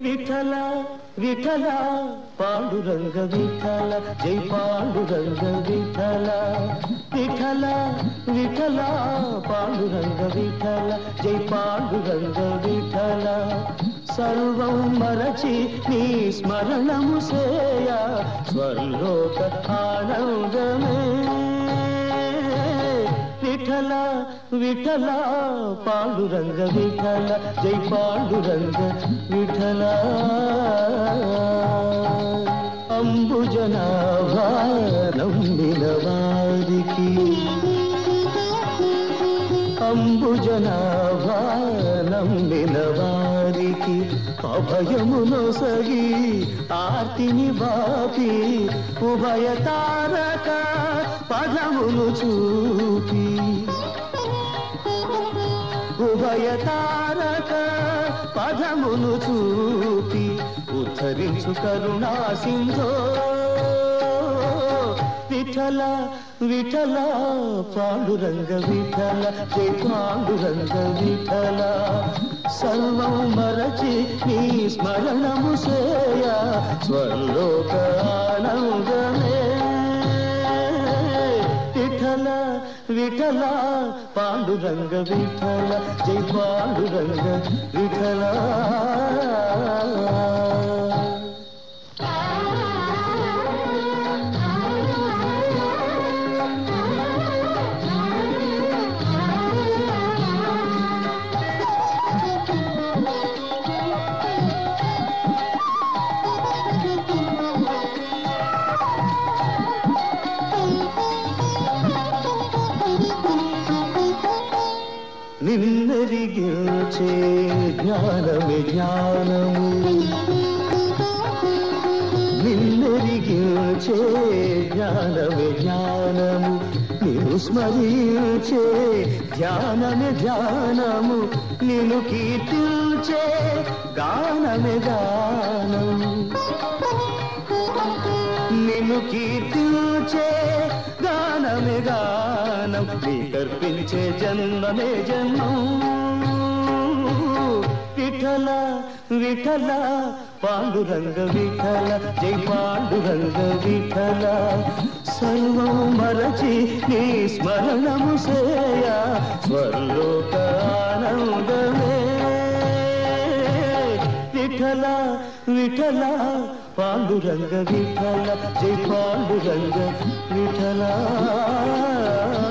విఠల విఠల పాండురంగ విఠల జై పాండురంగ విఠల విఠల విఠల పాండురంగ విఠల జై పాండురంగ విఠల సర్వం మరచి నీ స్మరణము సేయ స్వర్లోక ఆనందమే విఠల విఠల పాండురంగ విఠల జై పాండురంగ విఠల అంబుజనాభా నమ్మిన వారికి అంబుజనాభా నమ్మిన వారికి అభయమును సగి ఆర్తిని బాపి ఉభయ తారక పదమును చూపి ఉభయ తారక పదమును చూపి ఉద్ధరించు కరుణా సింధో విఠల విఠల పాండురంగ విఠల జై పాండురంగ విఠల సర్వం మరచి నీ స్మరణము సేయ స్వర్లోక ఆనందమే విఠల విఠల పాండురంగ విఠల జై పాండురంగ విఠల నిన్నరిగిల్చే జ్ఞానమే జ్ఞానము నిన్నరిగిల్చే జ్ఞానమే జ్ఞానము నిన్ను స్మరించే ధ్యానమే ధ్యానము నిన్ను కీర్తించే గానమే గానము నిన్ను కీర్తించే గానమే గానం నీ కర్పించే జన్మమే జన్మం విఠల విఠల పాండురంగ విఠల జై పాండురంగ విఠల సర్వం మరచి నీ స్మరణము సేయ స్వర్లోక ఆనందమే విఠల విఠల పాండురంగ విఠల జై పాండురంగ విఠల